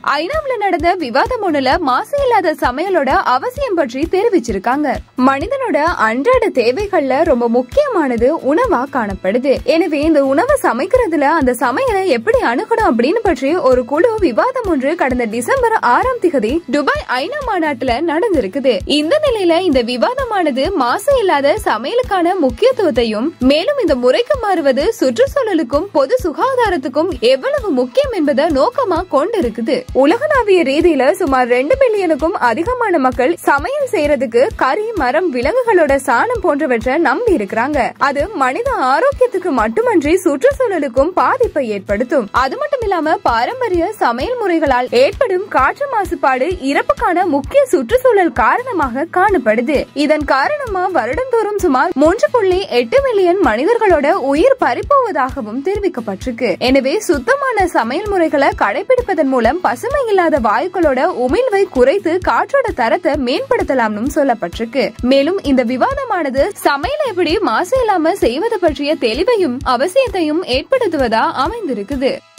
ஐநாவுல நடந்த விவாதம் ஒண்ணுல மாசு இல்லாத சமையலோட அவசியம் பற்றி தெரிவிச்சிருக்காங்க மனிதனோட அன்றாட தேவைகள்ல ரொம்ப முக்கியமானது உணவா காணப்படுது எனவே இந்த உணவை சமைக்கிறதுல அந்த சமையலை எப்படி அணுகணும் அப்படின்னு பற்றி ஒரு குழு விவாதம் ஒன்று கடந்த டிசம்பர் ஆறாம் திகதி துபாய் ஐநா மாநாட்டுல நடந்திருக்குது இந்த நிலையில இந்த விவாதமானது மாசு இல்லாத சமையலுக்கான முக்கியத்துவத்தையும் மேலும் இந்த முறைக்கு மாறுவது சுற்றுச்சூழலுக்கும் பொது சுகாதாரத்துக்கும் எவ்வளவு முக்கியம் என்பதை நோக்கமா கொண்டிருக்குது உலகளாவிய ரீதியில சுமார் ரெண்டு பில்லியனுக்கும் அதிகமான மக்கள் சமையல் செய்யறதுக்கு கறி மரம் விலங்குகளோட சாணம் போன்றவற்றை நம்பி இருக்கிறாங்க அது மனித ஆரோக்கியத்துக்கு மட்டுமன்றி சுற்றுச்சூழலுக்கும் பாதிப்பை ஏற்படுத்தும் அது மட்டும் இல்லாம பாரம்பரிய சமையல் முறைகளால் ஏற்படும் காற்று மாசுபாடு இறப்புக்கான முக்கிய சுற்றுச்சூழல் காரணமாக காணப்படுது இதன் காரணமா வருடந்தோறும் சுமார் மூன்று புள்ளி எட்டு மில்லியன் மனிதர்களோட உயிர் பறிப்போவதாகவும் தெரிவிக்கப்பட்டிருக்கு எனவே சுத்தமான சமையல் முறைகளை கடைபிடிப்பதன் மூலம் பசுமை இல்லாத வாயுக்களோட உமிழ்வை குறைத்து காற்றோட தரத்தை மேம்படுத்தலாம்னு சொல்லப்பட்டிருக்கு மேலும் இந்த விவாதமானது சமையல் எப்படி மாசு இல்லாம செய்வது பற்றிய தெளிவையும் அவசியத்தையும் ஏற்படுத்துவதா அமைந்திருக்குது